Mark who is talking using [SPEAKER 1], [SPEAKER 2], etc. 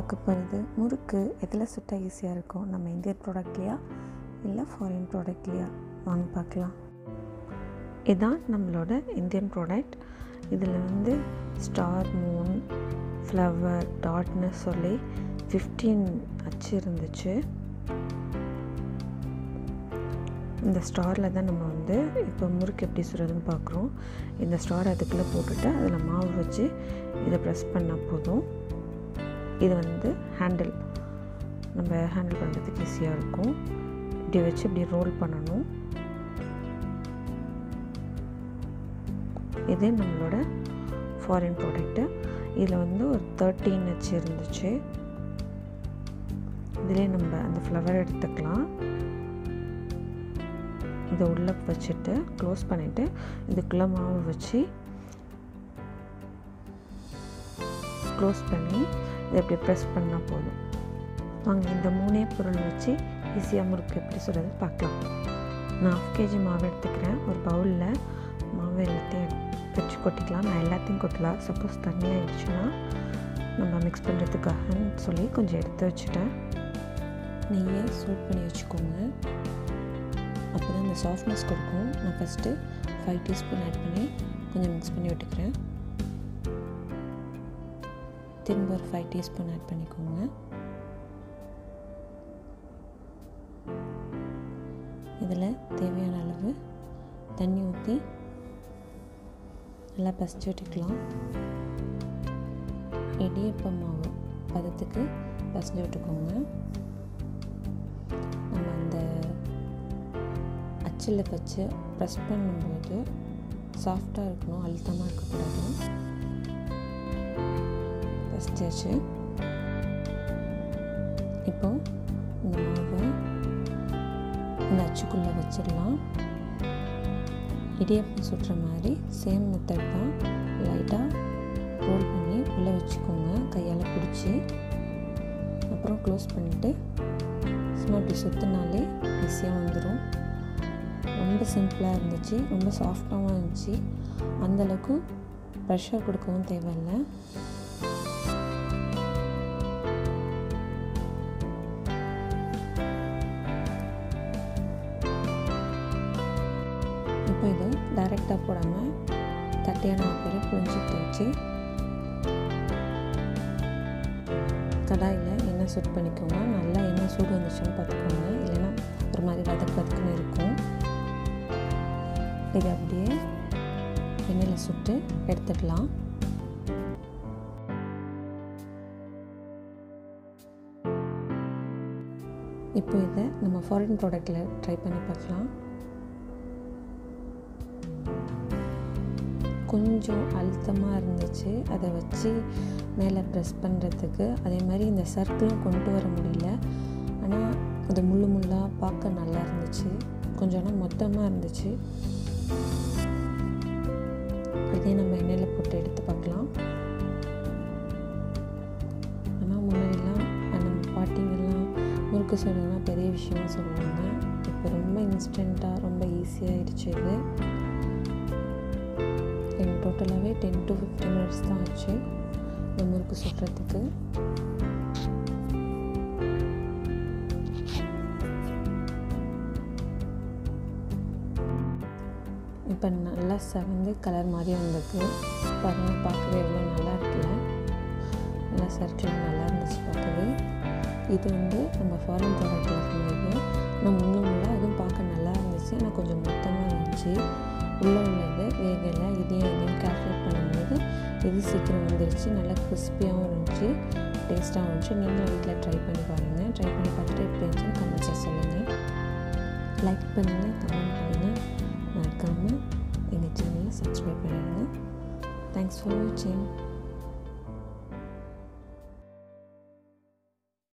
[SPEAKER 1] பார்க்க போகிறது முறுக்கு எதில் சுட்டால் ஈஸியாக இருக்கும் நம்ம இந்தியன் ப்ராடக்ட்லையா இல்லை ஃபாரின் ப்ராடக்ட்லையா வாங்க பார்க்கலாம் இதுதான் நம்மளோட இந்தியன் ப்ராடக்ட் இதில் வந்து ஸ்டார் மூன் ஃப்ளவர் டாட்னு சொல்லி ஃபிஃப்டீன் அச்சு இருந்துச்சு இந்த ஸ்டாரில் தான் நம்ம வந்து இப்போ முறுக்கு எப்படி சுடுறதுன்னு பார்க்குறோம் இந்த ஸ்டார் அதுக்குள்ளே போட்டுட்டு அதில் மாவு வச்சு இதை ப்ரெஸ் பண்ணால் போதும் இது வந்து ஹேண்டில் நம்ம ஹேண்டில் பண்ணுறதுக்கு ஈஸியாக இருக்கும் இப்படி வச்சு இப்படி ரோல் பண்ணணும் இது நம்மளோட ஃபாரின் ப்ராடக்ட்டு இதில் வந்து ஒரு தேர்ட்டீன் வச்சு இருந்துச்சு இதிலே நம்ம அந்த ஃப்ளவர் எடுத்துக்கலாம் இதை உள்ளே வச்சுட்டு க்ளோஸ் பண்ணிவிட்டு இதுக்குள்ளே மாவு வச்சு க்ளோஸ் பண்ணி இதை இப்படி ப்ரெஸ் பண்ணால் போதும் வாங்க இந்த மூணே பொருள் வச்சு ஈஸியாக முறுக்கு எப்படி சொல்கிறது பார்க்கலாம் நான் ஆஃப் கேஜி மாவு எடுத்துக்கிறேன் ஒரு பவுலில் மாவு எல்லாத்தையும் வச்சு கொட்டிக்கலாம் நான் எல்லாத்தையும் கொட்டலாம் சப்போஸ் தண்ணி ஆயிடுச்சுன்னா நம்ம மிக்ஸ் பண்ணுறதுக்காகன்னு சொல்லி கொஞ்சம் எடுத்து வச்சுட்டேன் நெய்யை சூட் பண்ணி வச்சுக்கோங்க அப்போ தான் இந்த சாஃப்ட்னஸ் கொடுக்கும் நான் ஃபஸ்ட்டு ஃபைவ் டீஸ்பூன் ஆட் பண்ணி கொஞ்சம் மிக்ஸ் பண்ணி விட்டுக்கிறேன் திரும்ப ஒரு ஃபைவ் டீஸ்பூன் ஆட் பண்ணிக்கோங்க இதில் தேவையான அளவு தண்ணி ஊற்றி நல்லா பசிச்சு விட்டுக்கலாம் இடியப்ப மாவு பதத்துக்கு பசிஞ்சு விட்டுக்கோங்க நம்ம அந்த அச்சில் வச்சு ப்ரெஸ் பண்ணும்போது சாஃப்டாக இருக்கணும் அழுத்தமாக இருக்கக்கூடாது பசிச்சாச்சு இப்போ இந்த மாவை இந்த அச்சுக்குள்ளே வச்சிடலாம் இடியப்பம் சுடுற மாதிரி சேம் மெத்தட் தான் லைட்டாக ரோல் பண்ணி உள்ளே வச்சுக்கோங்க கையால் பிடிச்சி அப்புறம் க்ளோஸ் பண்ணிவிட்டு சும்மா இப்படி சுற்றினாலே ஈஸியாக வந்துடும் ரொம்ப சிம்பிளாக இருந்துச்சு ரொம்ப சாஃப்டாகவும் இருந்துச்சு அந்தளவுக்கு ப்ரெஷர் கொடுக்கவும் தேவையில்லை இப்போ இது டைரெக்டாக போடாமல் தட்டையான ஆப்பில் புழிஞ்சிட்டு வச்சு கடாயில் எண்ணெய் சூட் பண்ணிக்கோங்க நல்லா எண்ணெய் சூடு வந்துச்சுன்னு பார்த்துக்கோங்க இல்லைன்னா ஒரு மாதிரி வதக்கு வதக்குன்னு இருக்கும் இதை அப்படியே எண்ணெயில் சுட்டு எடுத்துக்கலாம் இப்போ இதை நம்ம ஃபாரின் ப்ராடக்டில் ட்ரை பண்ணி பார்க்கலாம் கொஞ்சம் அழுத்தமாக இருந்துச்சு அதை வச்சு மேலே ப்ரெஸ் பண்ணுறதுக்கு அதே மாதிரி இந்த சர்க்கிளும் கொண்டு வர முடியல ஆனால் அது முள்ளு முள்ளாக பார்க்க நல்லா இருந்துச்சு கொஞ்சம் ஆனால் மொத்தமாக இருந்துச்சு இதே நம்ம எண்ணெயில் போட்டு எடுத்து பார்க்கலாம் ஆனால் முன்னாடிலாம் நம்ம பாட்டிங்கெல்லாம் முறுக்கு சொல்லலாம் பெரிய விஷயமா சொல்லுவாங்க இப்போ ரொம்ப இன்ஸ்டண்ட்டாக ரொம்ப ஈஸியாகிடுச்சு இது எனக்கு டோட்டலாகவே டென் டு ஃபிஃப்டீன் மினிட்ஸ் தான் ஆச்சு இந்த முறுக்கு சுடுறதுக்கு இப்போ நல்லா செவந்து கலர் மாதிரி வந்திருக்கு பாருங்கள் பார்க்கவே எவ்வளோ நல்லா இருக்குல்ல நல்லா சர்க்கிள் நல்லா இருந்துச்சு பார்க்கவே இது வந்து நம்ம ஃபாரின் ப்ராடக்ட்டில் இருந்தது நான் முன்ன முள்ள அதுவும் பார்க்க நல்லா இருந்துச்சு ஆனால் கொஞ்சம் மொத்தமாக இருந்துச்சு உள்ளே உள்ளது வேகலை இதையும் இதையும் கால்குலேட் பண்ணும்போது இது சீக்கிரம் வந்துருச்சு நல்லா கிறிஸ்பியாகவும் இருந்துச்சு டேஸ்ட்டாகவும் இருந்துச்சு நீங்களும் வீட்டில் ட்ரை பண்ணி பாருங்கள் ட்ரை பண்ணி பார்த்துட்டு எப்படி இருந்துச்சுன்னு கமெண்ட்ஸில் சொல்லுங்கள் லைக் பண்ணுங்கள் கமெண்ட் பண்ணுங்கள் மறக்காமல் எங்கள் சேனலை சப்ஸ்கிரைப் பண்ணிடுங்க தேங்க்ஸ் ஃபார் வாட்சிங்